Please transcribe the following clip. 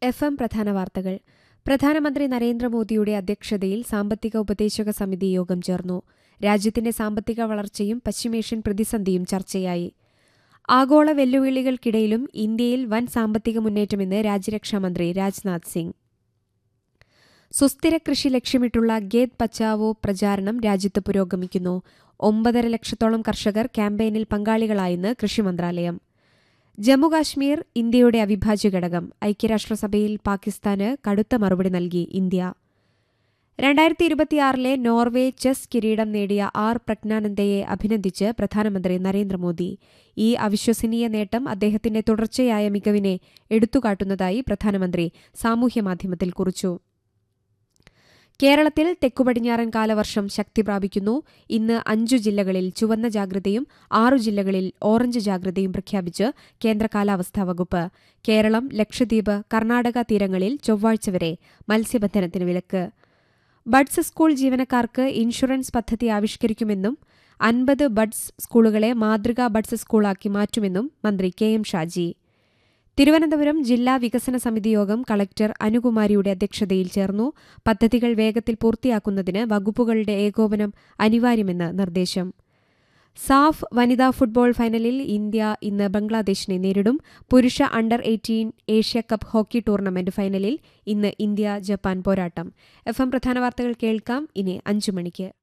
F M പ്രധാന വാർത്തകൾ പ്രധാനമന്ത്രി നരേന്ദ്രമോദിയുടെ അധ്യക്ഷതയിൽ സാമ്പത്തിക ഉപദേശക സമിതി യോഗം ചേർന്നു രാജ്യത്തിന്റെ സാമ്പത്തിക വളർച്ചയും പശ്ചിമേഷ്യൻ പ്രതിസന്ധിയും ചർച്ചയായി ആഗോള വെല്ലുവിളികൾക്കിടയിലും ഇന്ത്യയിൽ വൻ സാമ്പത്തിക മുന്നേറ്റമെന്ന് രാജ്യരക്ഷാമന്ത്രി രാജ്നാഥ് സിംഗ് സുസ്ഥിര കൃഷി ലക്ഷ്യമിട്ടുള്ള ഗേത് പച്ചാവോ പ്രചാരണം രാജ്യത്ത് പുരോഗമിക്കുന്നു ഒമ്പതര ലക്ഷത്തോളം കർഷകർ ക്യാമ്പയിനിൽ പങ്കാളികളായെന്ന് കൃഷി മന്ത്രാലയം ജമ്മുകാശ്മീർ ഇന്ത്യയുടെ അവിഭാജ്യ ഘടകം ഐക്യരാഷ്ട്രസഭയിൽ പാകിസ്ഥാന് കടുത്ത മറുപടി നൽകി ഇന്ത്യ രണ്ടായിരത്തി ഇരുപത്തിയാറിലെ നോർവേ ചെസ് കിരീടം നേടിയ ആർ പ്രജ്ഞാനന്ദയെ അഭിനന്ദിച്ച് പ്രധാനമന്ത്രി നരേന്ദ്രമോദി ഈ അവിശ്വസനീയ നേട്ടം അദ്ദേഹത്തിന്റെ തുടർച്ചയായ മികവിനെ എടുത്തുകാട്ടുന്നതായി പ്രധാനമന്ത്രി സാമൂഹ്യമാധ്യമത്തിൽ കുറിച്ചു കേരളത്തിൽ തെക്കുപടിഞ്ഞാറൻ കാലവർഷം ശക്തി പ്രാപിക്കുന്നു ഇന്ന് അഞ്ചു ജില്ലകളിൽ ചുവന്ന ജാഗ്രതയും ആറു ജില്ലകളിൽ ഓറഞ്ച് ജാഗ്രതയും പ്രഖ്യാപിച്ച് കേന്ദ്ര കാലാവസ്ഥാ വകുപ്പ് കേരളം ലക്ഷദ്വീപ് കർണാടക തീരങ്ങളിൽ ചൊവ്വാഴ്ച വരെ മത്സ്യബന്ധനത്തിന് വിലക്ക് ബഡ്സ് സ്കൂൾ ജീവനക്കാർക്ക് ഇൻഷുറൻസ് പദ്ധതി ആവിഷ്കരിക്കുമെന്നും അൻപത് ബഡ്സ് സ്കൂളുകളെ മാതൃകാ ബഡ്സ് സ്കൂളാക്കി മാറ്റുമെന്നും മന്ത്രി കെ എം ഷാജി തിരുവനന്തപുരം ജില്ലാ വികസന സമിതി യോഗം കളക്ടർ അനുകുമാരിയുടെ അധ്യക്ഷതയിൽ ചേർന്നു പദ്ധതികൾ വേഗത്തിൽ പൂർത്തിയാക്കുന്നതിന് വകുപ്പുകളുടെ ഏകോപനം അനിവാര്യമെന്ന് നിർദ്ദേശം സാഫ് വനിതാ ഫുട്ബോൾ ഫൈനലിൽ ഇന്ത്യ ഇന്ന് ബംഗ്ലാദേശിനെ നേരിടും പുരുഷ under eighteen Asia cup hockey tournament ഫൈനലിൽ ഇന്ന് ഇന്ത്യ ജപ്പാൻ പോരാട്ടം എഫ് എം പ്രധാന വാർത്തകൾ കേൾക്കാം ഇനി അഞ്ചു മണിക്ക്